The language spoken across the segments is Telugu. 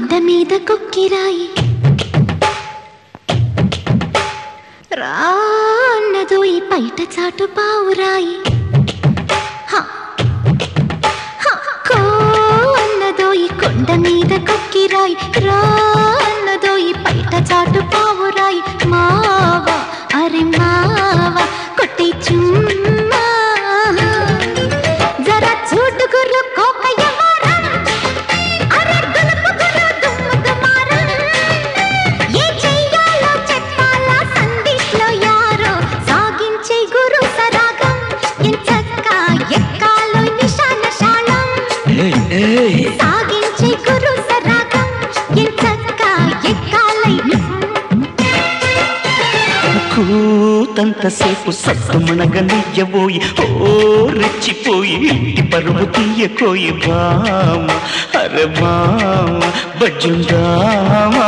కొండ మీద కొక్కిరాయి రాన్నదో ఈ పైట చాటు పావురాయి హ, హ, కో అన్నదో ఈ కొండ మీద కొక్కిరాయి రాన్నదో ఈ పైట చాటు పావురాయి మావా అరే మావా కొట్టి చుమ్మా జరా చూడు గుర్రు కోక యవ్వరం. అరే దులుపు గుర్రు దుమ్ము దుమారం. ఏ చెయ్యాలో చెప్పాలా సందిట్లో యారో సాగించే గురు సరాగం ఎంచక్క ఎక్కాలో నిశాన శాళం సాగించే గురు సరాగం ఎంచక్క ఎక్కాలై కూతంతసేపు సత్తుమణగనియ్యబోయి ఓ రెచ్చిపోయి ఇంటి పరువు తీయకోయి బామ అరే బామ బజ్జుందామా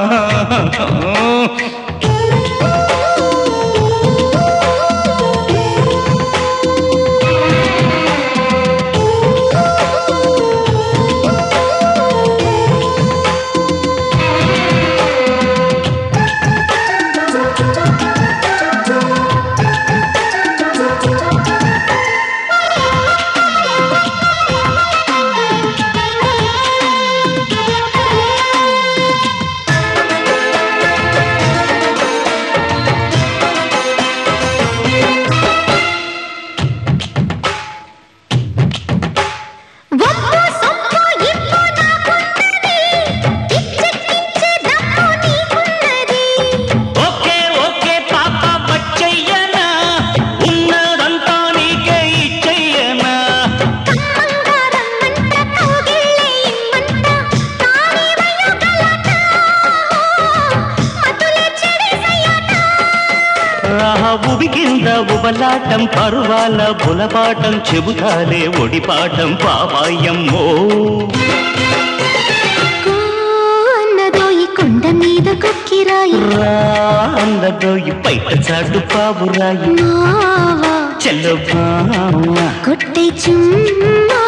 ఒప్పు సొప్పు ఇప్పు నాకున్నది ఇచ్చెక్కించే దమ్ము నీకున్నది ఓకే ఓకే పాప బచ్చయ్యనా ఉన్నదంతా నీకే ఇచ్చయ్యనా కమ్మంగారమ్మంట కౌగిళ్ళే ఇమ్మంట తానే వయ్యగలట మతులే చెడేసయ్యాట ఆహా ఉబి కింద ఉబలాటం పరువాల బులపాటం చెబుతాలే ఒడిపాటం పాపాయమ్మో కో అన్నదో ఈ కొండ మీద కొక్కిరాయి రా అందదో ఈ పైట చాటు పావురాయి మావా చెల్లో బావ కొట్టే చుమ్మా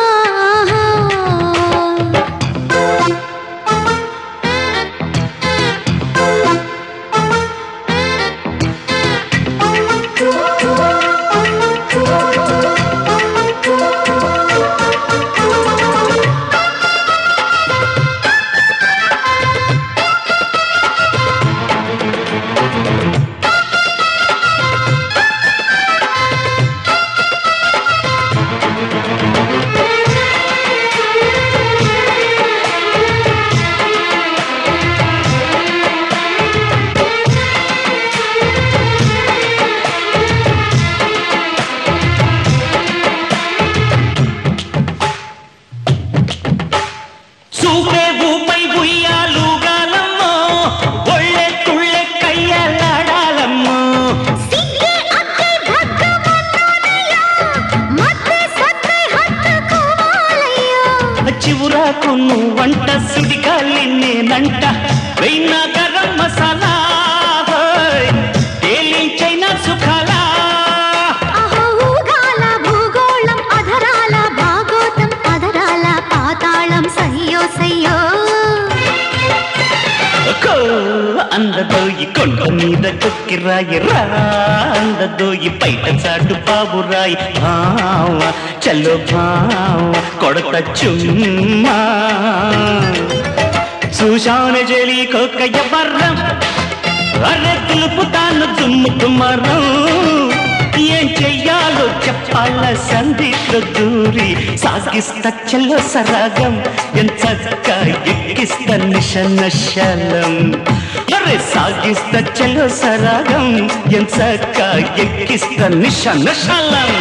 సూపే ఊపై ఉయ్యాలుగాలమ్మో ఒళ్ళె తుళ్ళె కయ్యలాడాలమ్మో సిగ్గే అక్కే భగ్గమన్నోనయ్యో మత్తే సత్తే హత్తుకోవాలయ్యో చివురాకు నువ్వంట సుడిగాలి నేనంట వెయ్యిన గరం మసాలా హోయ్. తేలించైన సుఖాలా అహో ఊగాల భూగోళం అధరాల భాగోతం అధరాల పాతాళం సయ్యో సయ్యో కో అందదోయి కొండ మీద కొక్కిరాయి రా అందదోయి పైట చాటు బాబురాయి భావ చల్లో భావ కొడత చుమ్మా చూశాను జలి కొక్కయ్య బర్రం అరే తులుపుతాను దుమ్ము దుమ్మరం ఏం చెయ్యాలో చెప్పాల సందిట్లో దూరి సాగిస్త చెల్లో సరాగం ఎంచక్క ఎక్కిస్త నిష నశలం అరే సాగిస్త చెల్లో సరాగం ఎంచక్క ఎక్కిస్త నిష నశలం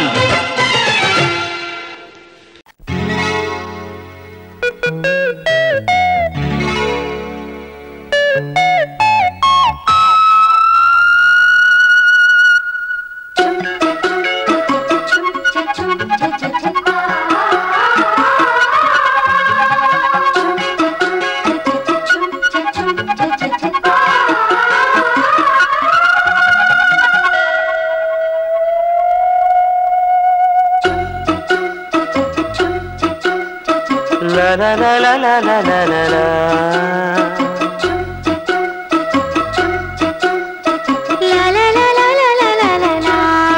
la la లా లా లా లా లా లా లా. లా లా లా లా లా లా లా లా లా.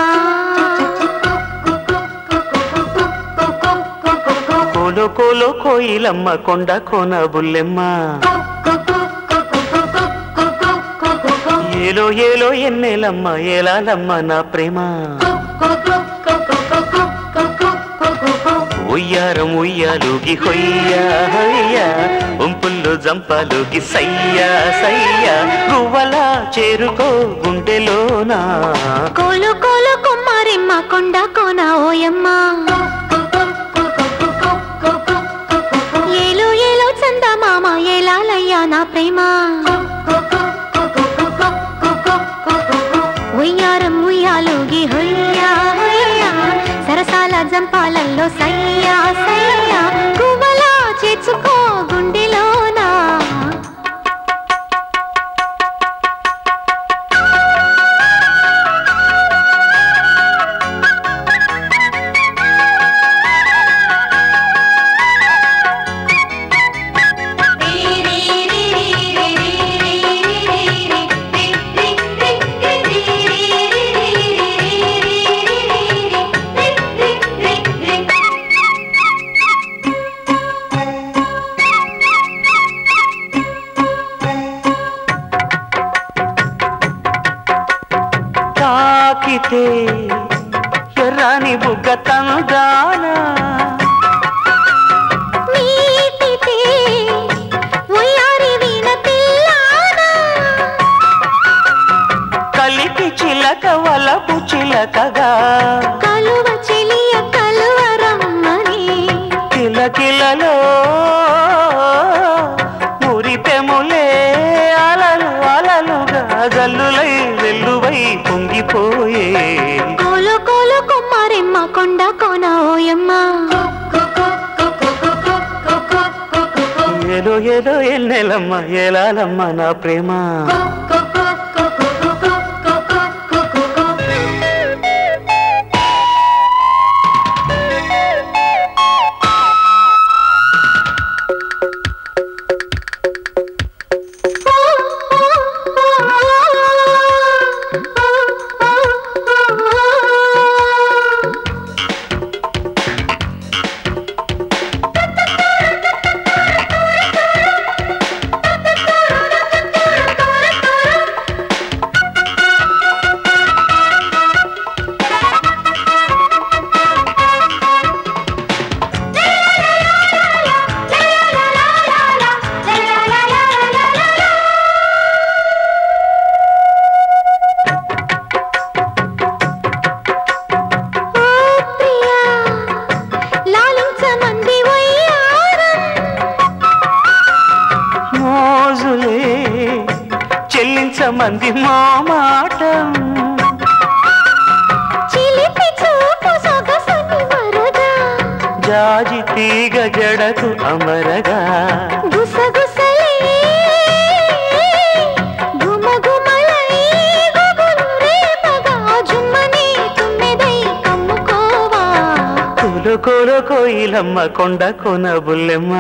కోలో కోలో కోయిలమ్మ కొండ కోన బుల్లెమ్మ ఏలో ఏలో ఎన్నెలమ్మ ఏలాలమ్మ నా ప్రేమ ఉయ్యారం ఉయ్యాలుగి హొయ్యా హొయ్యా ఉంపుల్లో జంపాలుగి సయ్యా సయ్యా గువ్వలా చేరుకో గుండెలోనా కోలు కోలు కుమ్మారిమ్మ కొండ కోన ఓయమ్మ ఏలు ఏలు చందమామ ఏలాలయ్యా నా ప్రేమ ఉయ్యారం ఉయ్యాలుగి హొయ్యా హొయ్యా సరసాల జంపాలల్లో సయ్యా సయ్యా గువ్వలా చేర్చుకో గుండెలోనా తాకితే ఎర్రాని బుగ్గ తందాన మీటితే ఉయ్యారి వీణ పిల్లానా కలిపి చిలక వలపు చిలకగా కలువ చెలియ కలువరమ్మని కిలకిలలో మురిపెములే అలలు అలలుగా జల్లులై వెల్లువై పొంగిపోయే కోలు కోలు కుమ్మారెమ్మ కొండ కోన ఓయమ్మ ఏదో ఏదో ఎన్నెలమ్మ ఏలాలమ్మ నా ప్రేమ ఓ ప్రియా లాలించమంది వయ్యారం మోజులే చెల్లించమంది మా మాట చిలిపి చూపు సొగసుని వరదా జాజి తీగ జడకు అమరగా గుసగుసలే గుమగుమలై గుగులు రేపగా జుమ్మని తుమ్మెదై కమ్ముకోవా కోలో కోలో కోయిలమ్మ కొండ కొన బుల్లెమ్మ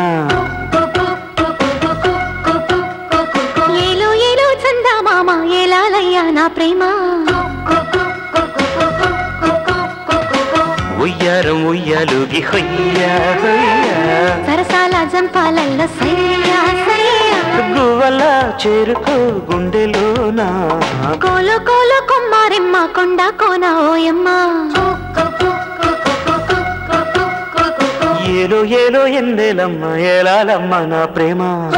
ఏలో ఏలో చందమామ ఏలాలయ్యా నా ప్రేమ ఉయ్యారం ఉయ్యాలుగి హొయ్యా హొయ్యా సరసాల జంపాలల్లో సయ్యా సయ్యా గువ్వలా చేరుకో గుండెలోనా కోలు కోలు కుమ్మారెమ్మ కొండ కోన ఓయమ్మ ఏలో ఏలో ఎన్నెలమ్మ ఏలాలమ్మ నా ప్రేమ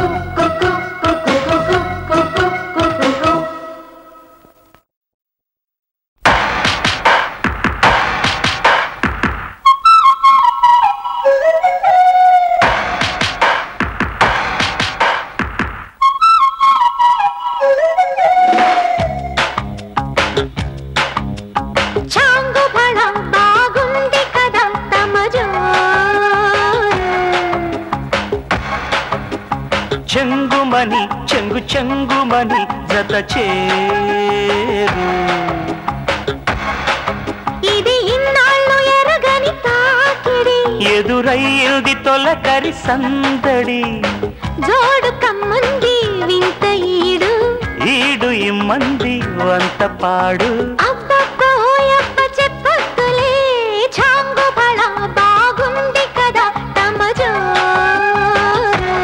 చాంగు బళ బాగుంది కదా తమజో చెంగుమని చెంగు చెంగుమని జత చేరు ఇది ఇన్నాళ్ళు ఎరగని తాకిడి ఎదురయ్యింది తొలకరి సందడి జోడు కమ్మంది వింత ఈడు ఈడు ఇమ్మంది వంత పాడు అబ్బబ్బో ఓయబ్బ చెప్పొద్దులే చాంగు బళ బాగుంది కదా తమ జోరు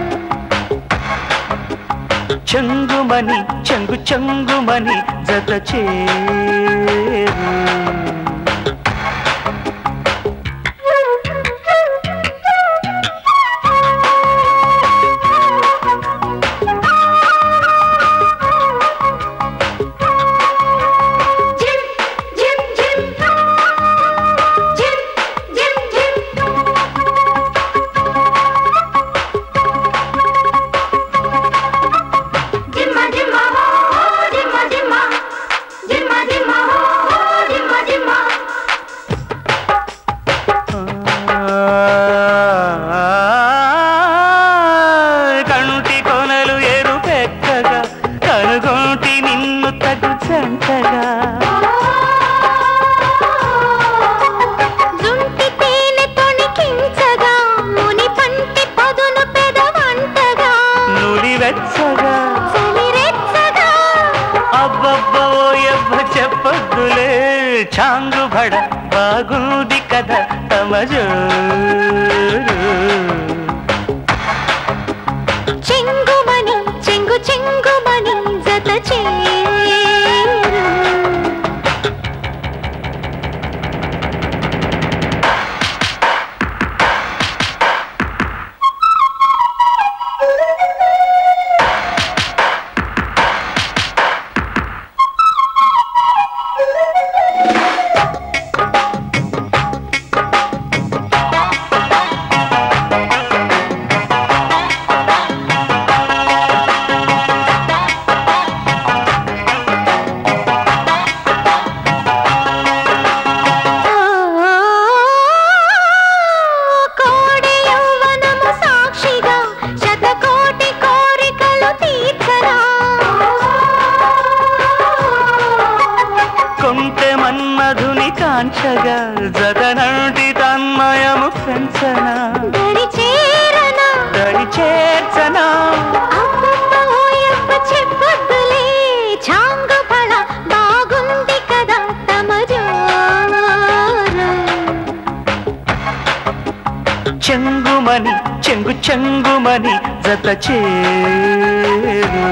చెంగుమని చెంగు చెంగుమని జత చేరు జిమ్ జిమ్ జిమ్ జిమ్ జిమ్ జిమ్ జిమ్మ జిమ్మ హో జిమ్మ జిమ్మ జిమ్మ జిమ్మ హో జిమ్మ జిమ్మ కంటి కొనలు ఎరుపెక్కగా కనుగొంటి నిన్ను తగు చెంటగా జుంటి తేనె తొణికించగా ముని పంటి పదును పెదవంటగా నులి వెచ్చగా చలిరెచ్చగా అబ్బబ్బో ఎవ్వ చెప్పొద్దులే చాంగు బడ బాగుంది కదా తమ జోరు చెంగుమని చెంగు చెంగుమని జత చేరు కోడి యౌవనము సాక్షిగా శతకోటి కోరికలు తీర్చరా కొంటె మన్మధుని కాంచగా జగనంటి తన్మయము పెంచన దరి చేరనా దరి చేర్చనా అబ్బబ్బ ఓయబ్బ చెప్పొద్దులే చాంగు ఫళ బాగుంది కదా తమ జోరు చెంగుమని చెంగు చెంగుమని జత చేరు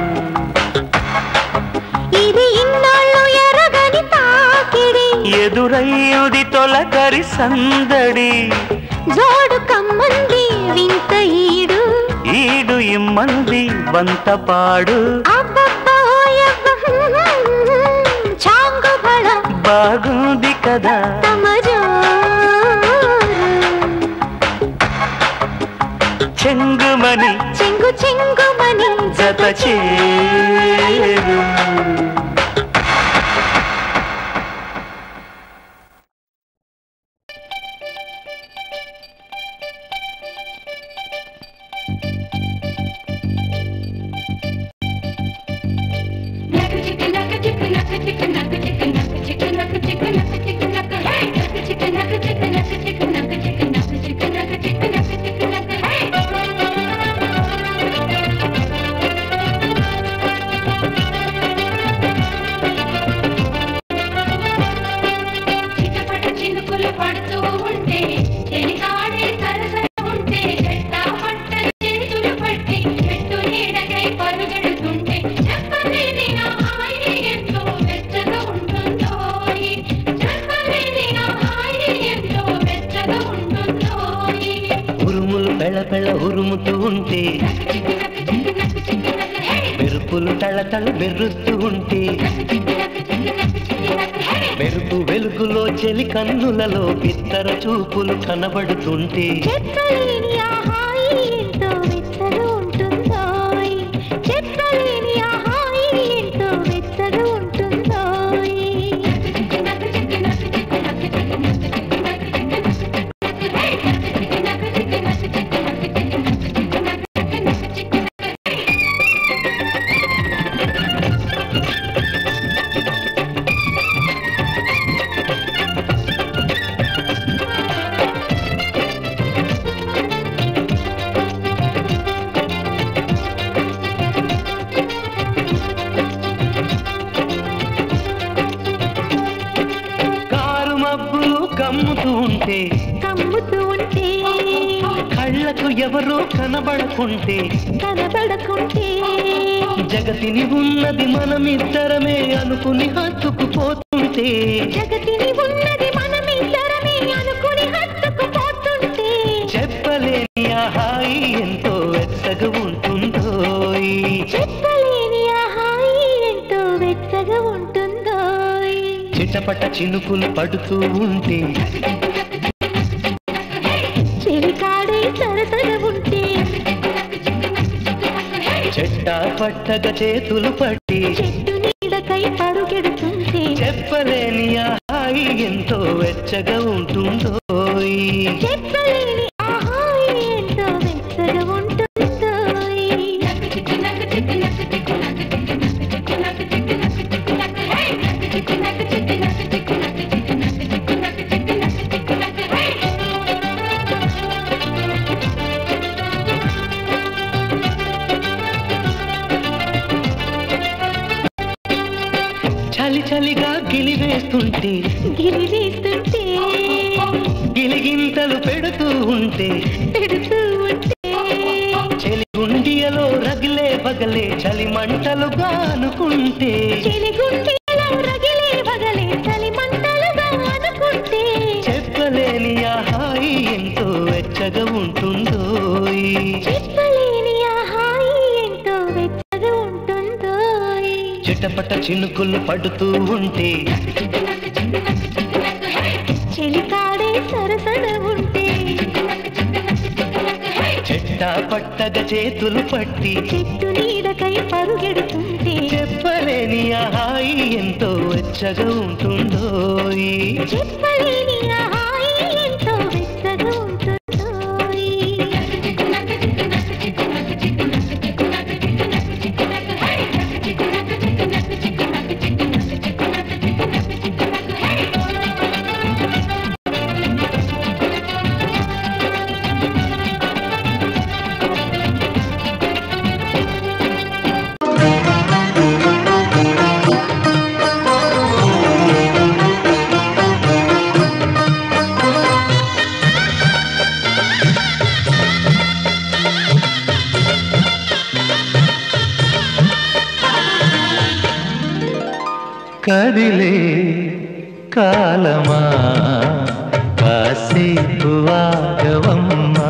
ఇది ఇన్నాళ్ళు ఎరగని తాకిడి ఎదురయ్యుది తొలకరి సందడి జోడు కమ్మంది వింత ఈడు ఈడు ఇమ్మంది వంత పాడు అబ్బబ్బ ఓయబ్బ చాంగు ఫళ బాగుంది కదా తమ జోరు చెంగుమని చెంగు చెంగుమని జత చేరు చిటపట చినుకులు పడుతూ ఉంటే చెలికాడే సరసన ఉంటే చెట్టా పట్టని చేతులు పట్టి చెట్టు నీడకై పరుగెడుతుంటే చెప్పలేని నా హాయి ఎంతో వెచ్చగా ఉంటుందో చెప్పలేని నా హాయి ఎంతో వెచ్చగా ఉంటుందో ఉరుములు పెళ్ళ పెళ్ళ ఉరుముతూ ఉంటే మెరుపులు తళ తళ మెరుస్తూ ఉంటే మెరుపు వెలుగులో చెలి కన్నులలో బిత్తర చూపులు కనబడుతుంటే చెప్పలేని ఆ హాయి ఎంతో వెచ్చగా ఉంటుందో చెప్పలేని ఆ హాయి ఎంతో వెచ్చగా ఉంటుందో Thank ఎవరో కనబడకుంటే కనబడకుంటే జగతిని ఉన్నది మనమిద్దరమే అనుకుని హత్తుకుపోతుంటే జగతిని ఉన్నది మనమిద్దరమే అనుకుని హత్తుకుపోతుంటే చెప్పలేని ఆ హాయి ఎంతో వెచ్చగా ఉంటుందో చెప్పలేని ఆ హాయి ఎంతో వెచ్చగా ఉంటుందో చిటపట చినుకులు పడుతూ ఉంటే చెలికాడే సరసగా ఉంటే చెట్టా పట్టగా చేతులు పట్టి చెట్టు నీడకై పరుగెడుతుంటే చెప్పలేని ఆ హాయి ఎంతో వెచ్చగా ఉంటుందో చెప్పలేని ఆ హాయి ఎంతో వెచ్చగా ఉంటుందో చలి చలిగా గిలివేస్తుంటే గిరి వేస్తుంటే గిలిగింతలు పెడుతూ ఉంటే పెడుతూ ఉంటే చెలి గుండియలో రగిలే బగలే చలి మంటలుగా అనుకుంటే చెలిగుండెలో రగిలే బగలే చలి మంటలుగా అనుకుంటే చెప్పలేని ఆ హాయి ఎంతో వెచ్చగా ఉంటుందో చెప్పలేని ఆ హాయి ఎంతో వెచ్చగా ఉంటుందో చిటపట చినుకులు పడుతూ ఉంటే చెలికాడే సరసన ఉంటే చెట్టా పట్టగా చేతులు పట్టి చెట్టు నీడకై పరుగెడుతుంటే చెప్పలేని ఆ హాయి ఎంతో వెచ్చగా ఉంటుందో చెప్పలేని ఆ హాయి ఎంతో వెచ్చగా ఉంటుందో కదిలే కాలమా కాసేపు ఆగవమ్మా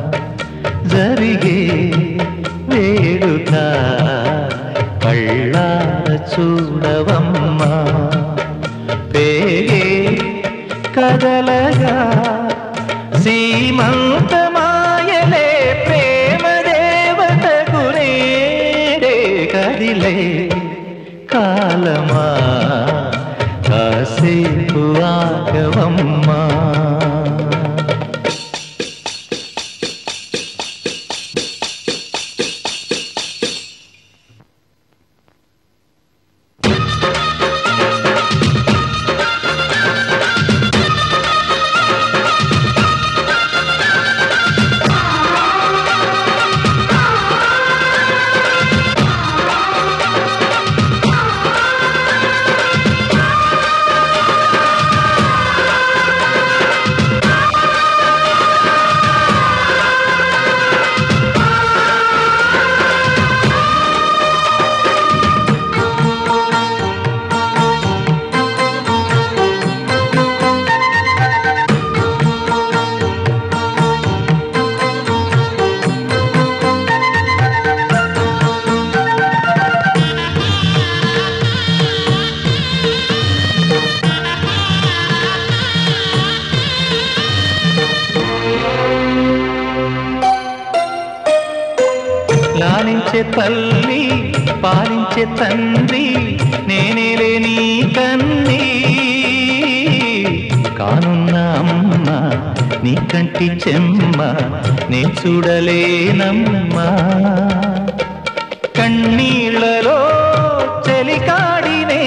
జరిగే వేడుక కళ్ళార చూడవమ్మా పేగే కదలగా సీమంతమాయలే ప్రేమ దేవతకు నేడే కదిలే కాలమా కాసేపు ఆగవమ్మా లాలించే తల్లి పాలించే తండ్రి నేనేలే నీ కన్నీ కానున్న అమ్మ నీ కంటి చెమ్మ నే చూడలేనమ్మా కన్నీళ్లలో చెలికాడినే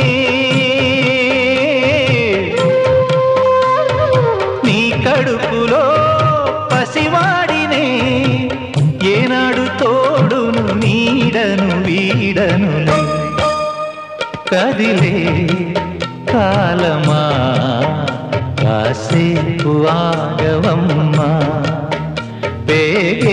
నీ కడుపులో పసివాడినే ఏనాడు తోడును నీడను వీడనులే కదిలే కాలమా కాసేపు ఆగవమ్మా పేగే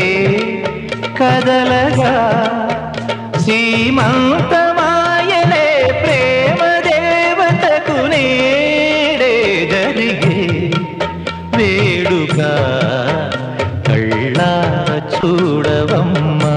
శ్రీమంతమాయనే ప్రేమ దేవతకు నేడే జరిగే వేడుక కళ్ళ చూడవమ్మా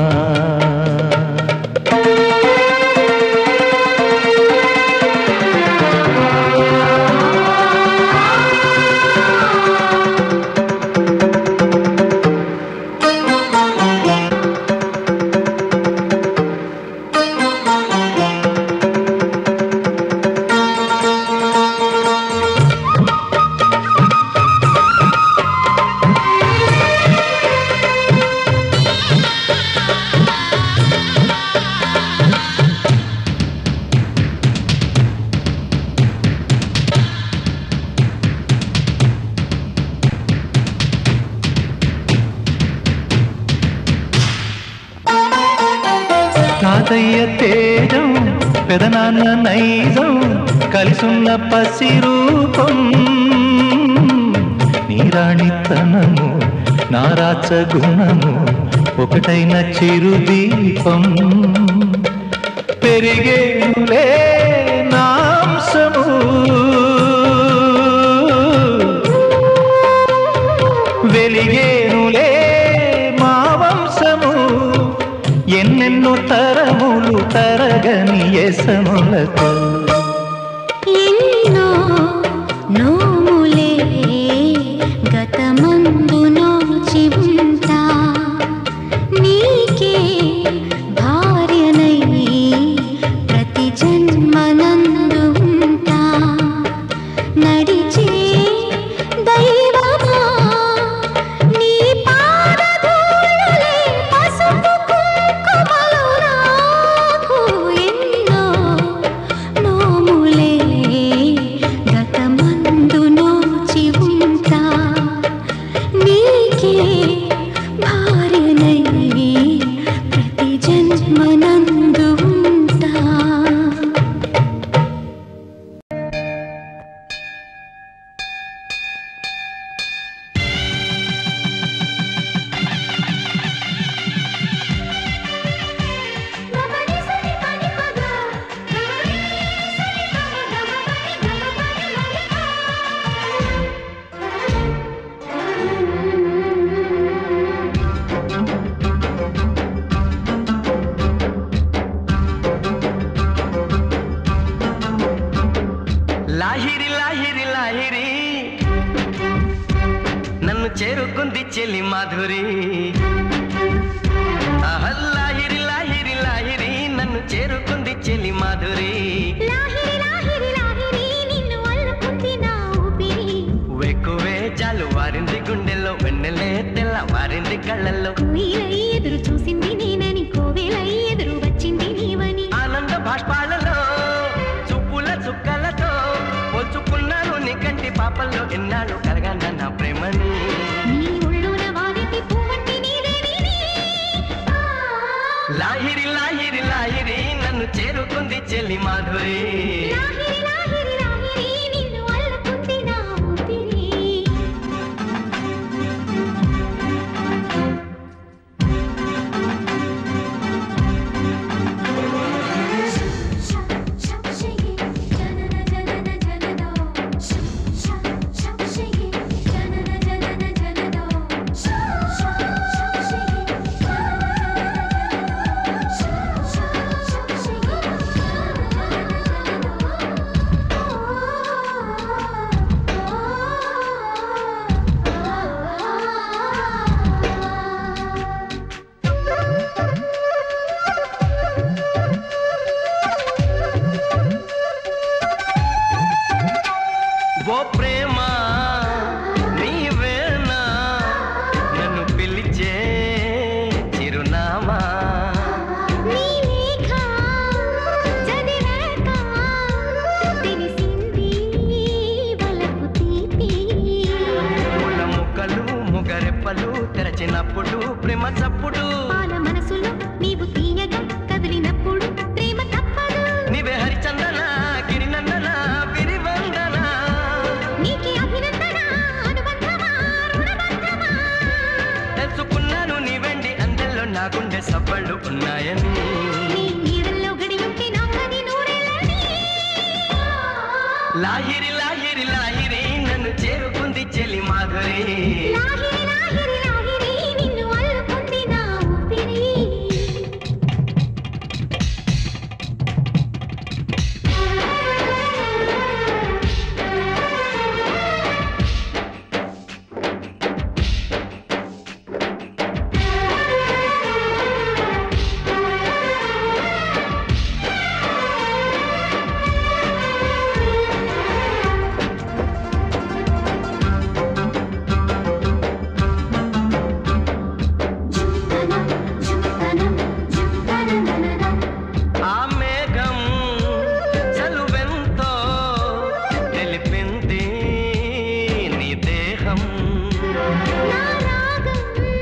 తాతయ్య తేజం పెదనాన్న నైజం కలిసున్న పసి రూపం నీరాణితనము నారాచ గుణము ఒకటైన చిరుదీపం పెరిగేనులే నాంసము వెలిగేనులే మా వంశము ఎన్నెన్నో తరములు తరగని ఎసములతో ఎన్నో నోములే గతమందు నోచి ఉంటా నీకే భార్యనై ప్రతి జన్మనందు ఉంటా నడిచే దైవమా నీ పాదధూళులే పసుపు కుంకుమలు నాకు ఎన్నో నోములే గతమందు నోచి ఉంటా నీకే భార్యనై ప్రతి జన్మనందు ఉంటా మమని సని పని పద గమని సని పమ గమని గమని మలికా లాహిరి లాహిరి లాహిరి నన్ను చేరుకుంది చెల్లి మాధురి ఆహా, లాహిరి లాహిరి లాహిరి నన్ను చేరుకుంది చెల్లి మాధురి లాహిరి లాహిరి లాహిరి నిన్ను అల్లుకుంది నా ఊపిరి వెక్కువే జాలు వారింది గుండెల్లో వెన్నెలే తెల్ల వారింది కళ్ళల్లో కోయిలై ఎదురు చూసింది నేనని కోవెలై ఎదురు వచ్చింది నీవని ఆనంద భాష్పాలలో చుప్పుల చుక్కలతో పోల్చుకున్నాను నీ కంటి పాపల్లో ఎన్నాళ్ళు కలగన్న నా ప్రేమని నీ ఒళ్ళోన వారితి పువ్వంటి నీదేవిని లాహిరి లాహిరి లాహిరి నన్ను చేరుకుంది చెల్లి మాధురి లాహిరి లాహిరి లాహిరి నిన్ను అల్లుకుంది నా ఊపిరి ఓ ప్రేమ నీవేనా నన్ను పిలిచే చిరునామా నీ లేఖ చదివాక తెలిసింది వలపు తీపి ముళ్ళ ముక్కలు ముగరెప్పలు తెరచినప్పుడు ప్రేమ చప్పుడు పాల మనసులో నీవు తీయగా కదిలినప్పుడు ప్రేమ తప్పదు నీవే హరిచందన గిరినందన విరివందన నీకే అభినందన అనుబంధమా రుణబంధమా తెలుసుకున్నాను నీ వెండి అందెల్లో నా గుండె సబ్బళ్ళు ఉన్నాయని నీ నీడల్లో లాహిరి లాహిరి లాహిరి నన్ను చేరుకుంది చెలి మాధురి లాహిరి లాహిరి లాహిరి నిన్ను అల్లుకుంది నా ఊపిరి ఆ మేఘం చలువెంతో తెలిపింది నీ దేహం నా రాగం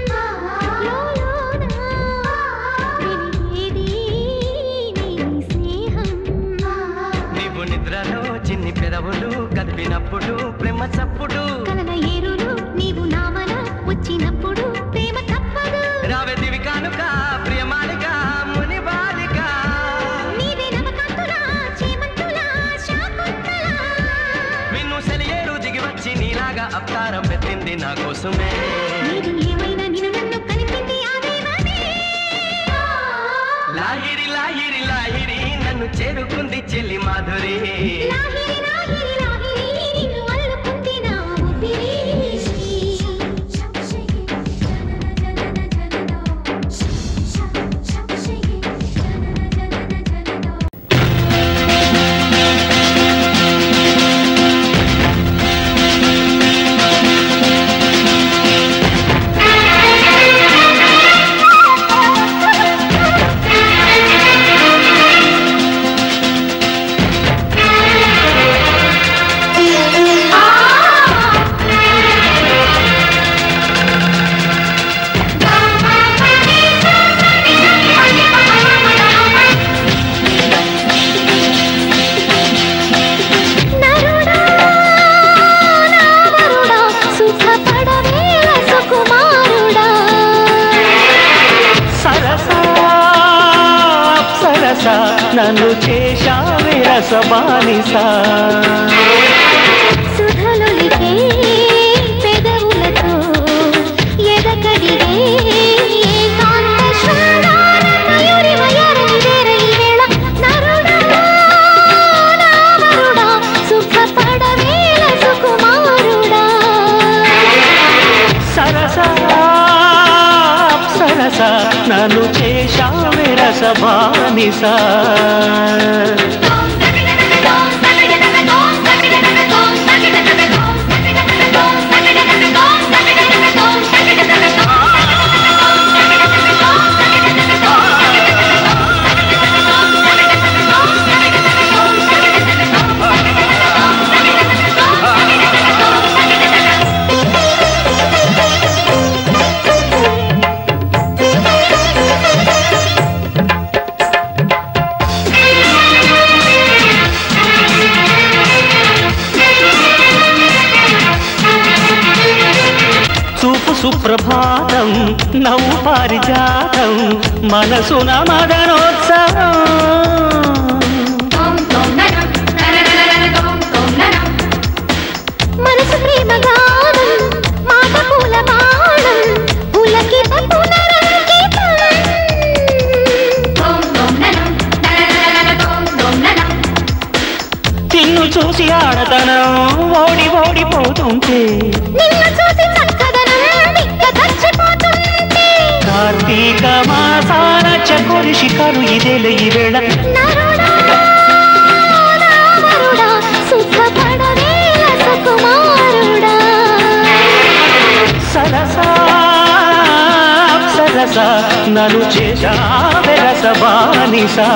లోలోన వెలిగేది నీ స్నేహం నీవు నిద్రలో చిన్ని పెదవులు కదిపినప్పుడు ప్రేమ చప్పుడు కలల ఏరులు నీవు నామన వచ్చినప్పుడు ప్రేమ తప్పదు రావే దివి కానుక ప్రియమాలిక ముని బాలిక నీవే నవకాంతులా చేమంతులా శాకుంతలా విన్ను సెలియేరు దిగి వచ్చి నీలాగా అవతారం పెట్టింది నా కోసమే నీది ఏమైనా నిన్ను నన్ను కలిపింది ఆ దైవమే లాహిరి లాహిరి లాహిరి నన్ను చేరుకుంది చెల్లి మాధురి లాహిరి లాహిరి లాహిరి నిన్ను అల్లుకుంది నా ఊపిరి నరుడా నావరుడా సుఖపడవేల సుకుమారుడా సరసా సరస నన్ను చేశావే రసబానిసా సుధలులికే పెదవులతో ఎదకడిగే ఏకాంత శృంగార మయూరి వయరని వేరై వేళ నరుడా నావరుడా సుఖపడవేల సుకుమారుడా సరసా సరస నన్ను చేశావే రసబానిసా చూపు సుప్రభాతం నవ్వు పారిజాతం మనసున మదనోత్సవం మనసు ప్రేమ గానం మాట పూల బాణం పులకిత పునరంకితం తిన్ను చూసి ఆడతనం ఓడి ఓడిపోతుంటే నిన్ను చూసి చక్కదనం దిక్క చచ్చిపోతుంటే కార్తీక మాసాన చకురి శిఖరు ఇదేల ఈ వేళ నరుడా నావరుడా సుఖపడవేల సుకుమారుడా సరసా సరస నన్ను చేశావే రసబానిసా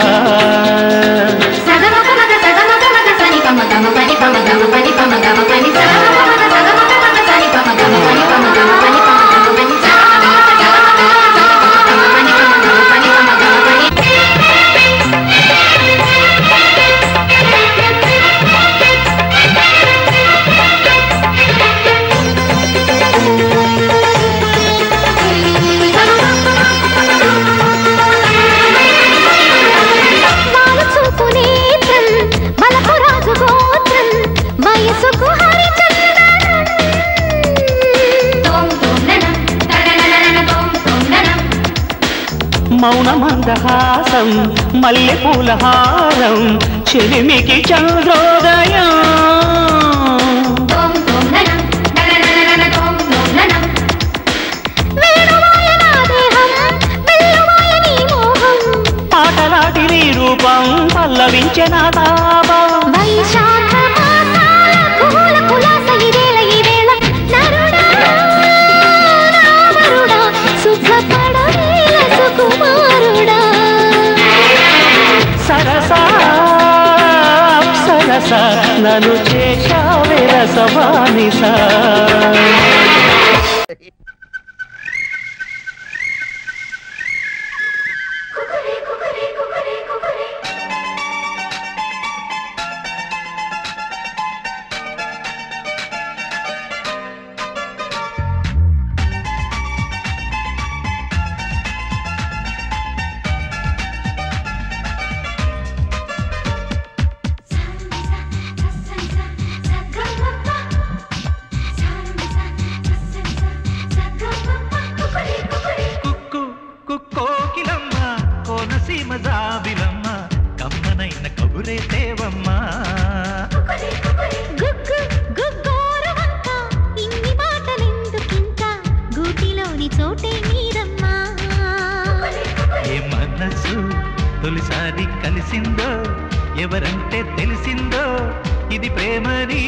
వాలు చూపు నేత్రం బలపు రాజు గోత్రం మౌన మందహాసం మల్లె పూలహారం చెలిమికి చంద్రోదయం తోం తోం ననం నననననన తోం తోం ననం వేణువాయ నా దేహం వెల్లువాయ నీ మోహం పాటలాటి నీ రూపం పల్లవించిన తాపం వైశాఖ మాసాల కుహుల కులాస ఇవేళ ఇవేళ నరుడా నావరుడా సుఖపడవేల సుకుమారుడా సరసా సరస నన్ను చేశావే రసవానిసా కుకురే కుకురే కుకురే కుకురే కుక్కు కుక్కోకిలమ్మ కోనసీమ జాబిలమ్మ కమ్మనైన కబురే తేవమ్మ గుగ్గు గుగ్గోరవంక ఇన్ని మాటలెందుకింకా గూటిలోని చోటే మీరమ్మా ఏ మనసు తొలిసారి కలిసిందో ఎవరంటే తెలిసిందో ఇది ప్రేమని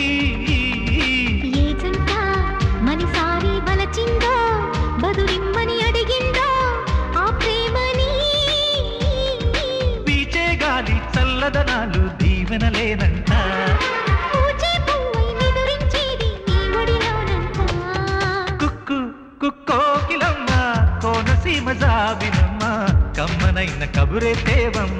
ఏ జంట మనిసారి వలచిందో బదులిమ్మని అడిగిందో ఆ ప్రేమని పీచే గాలి చల్లదనాలు దీవెనలేనంట పూచే పువ్వై నిదురించేది నీ ఒడిలోనంట కుక్కు కుక్కోకిలమ్మ కోనసీమ జాబిలమ్మ కమ్మనైన కబురే తేవమ్మ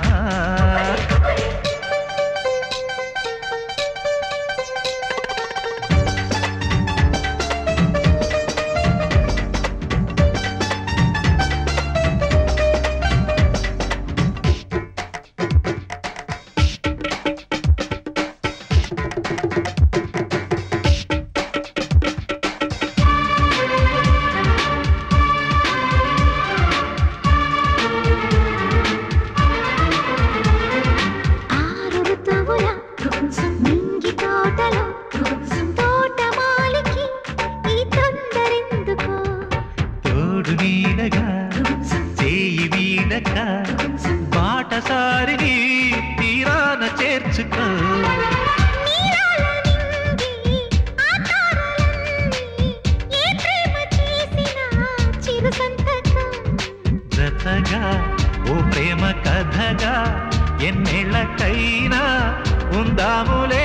ఆరు ఋతువుల మింగి తోటలో తోటమాలికి ఈ తొందరెందుకో తోడు నీడగా చేయి వీడక బాటసారిని తీరాన చేర్చుకో నీరాల నింగి ఆ తారలన్నీ ఏ ప్రేమ చేసినా చిరు సంతకం జతగా ఓ ప్రేమ కథగా ఎన్నేళ్ళకైనా ఉందాములే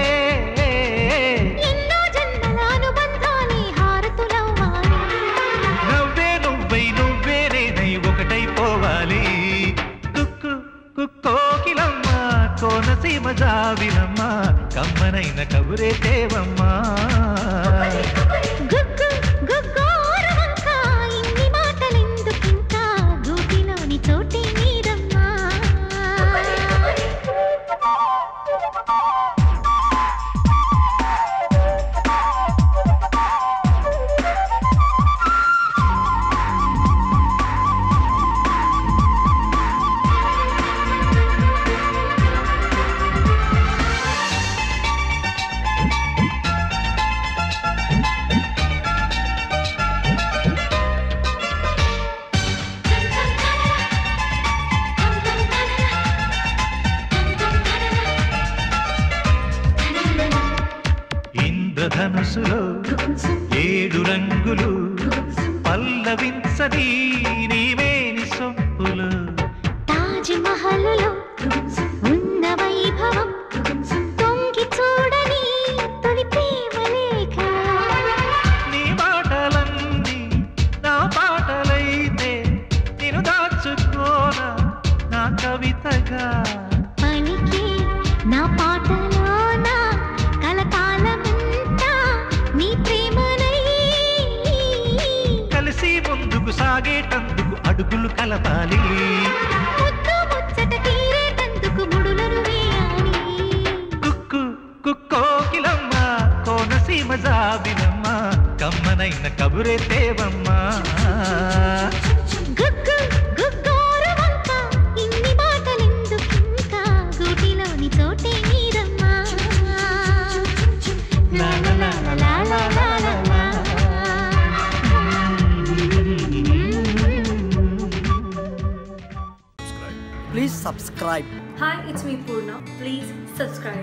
ఎన్నో జన్మల అనుబంధాలే హారతులవ్వాలి నవ్వే నువ్వై నువ్వే నేనై ఒకటైపోవాలి కుక్కు కుక్కోకిలమ్మ కోనసీమ జాబిలమ్మ కమ్మనైన కబురే తేవమ్మా గుగ్గు గుగ్గోరవంక ఇన్ని మాటలెందుకింకా గూటిలోని చోటే మీరమ్మా ఇంద్రధనుసులో ఏడు రంగులు పల్లవించని నీవేని సొప్పులు తాజ్ మహల్లో ఉన్న వైభవం తొంగి చూడని తొలి ప్రేమ లేఖ నీ మాటలన్నీ నా పాటలైతే నేను దాచుకోన నా కవితగా పలికే నా పాటలోన కలకాలమంతా నీ ప్రేమనై కలిసి ముందుకు సాగేటందుకు అడుగులు కలపాలి ముద్దు ముచ్చట తీరేటందుకు ముడులను వేయాలి కుక్కు కుక్కోకిలమ్మ కోనసీమ జాబిలమ్మ కమ్మనైన కబురే తేవమ్మా గుగ్గు subscribe. Hi, it's me Purna. Please subscribe.